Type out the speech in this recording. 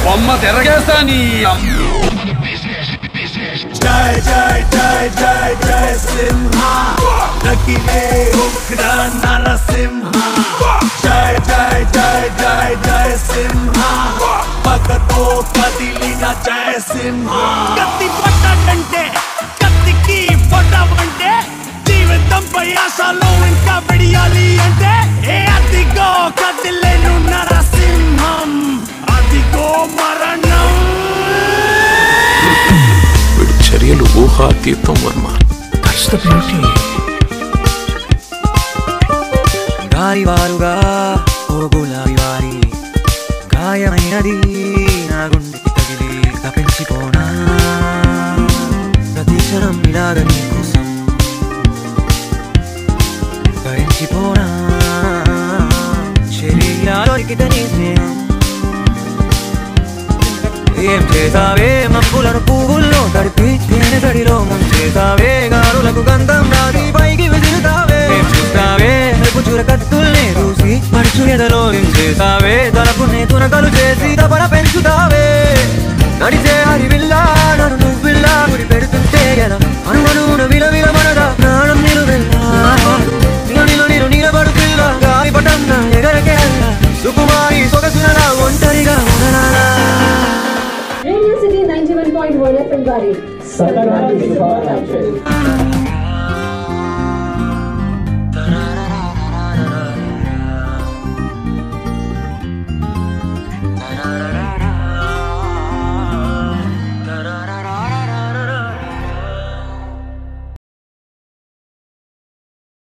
బొమ్మ తిరగేస్తా నీ జై జై జై జై జై సింహ నకిలే ఉగ్ర నరసింహ జై జై జై జై జై సింహ పగతో కదిలిన జయ సింహ కత్తి పట్టాడంటే కత్తికి పొట్టవంటే జీవితంపై ఆశలు ఇంకా విడియాలి అంటే ఏ అదిగో కదిలేను నరసింహం అదిగో మరణం వీడి చర్యలు ఊహాతీతం వర్మ గాలి వారుగా ఓ గులాబీ వారి గాయమైనది నా గుండెకి తగిలి తప్పించిపోనా ప్రతి క్షణం ఇలాగ నీ కోసం భరించిపోనా శరీరా దొరికితే నీ స్నేహం ఏం చేసావే మబ్బులను పువ్వుల్లో తడిపి తేనె తడిలో ముంచేసావే గారులకు గంధం రాది పైకి విసురుతావే ఏం చూస్తావే మెరుపు చూర కత్తుల్ని చూసి పడుచు ఎదలో చేసావే తలపుని తునకలు చేసి తపన పెంచుతావే నడిచే హరివిల్లా నన్ను నువ్విల్లా గురి పెడుతుంటే ఎలా అనుమనున విల విల మనదా ప్రాణం నిలువెల్లా నిలు నిలు నిలు నిలబడు పిల్ల గాలి పటం ఎగరకెళ్ళ సుకుమారి సొగసున ఒంటరిగా ఉండనా radio city ninety one point one FM వారి సరదాగా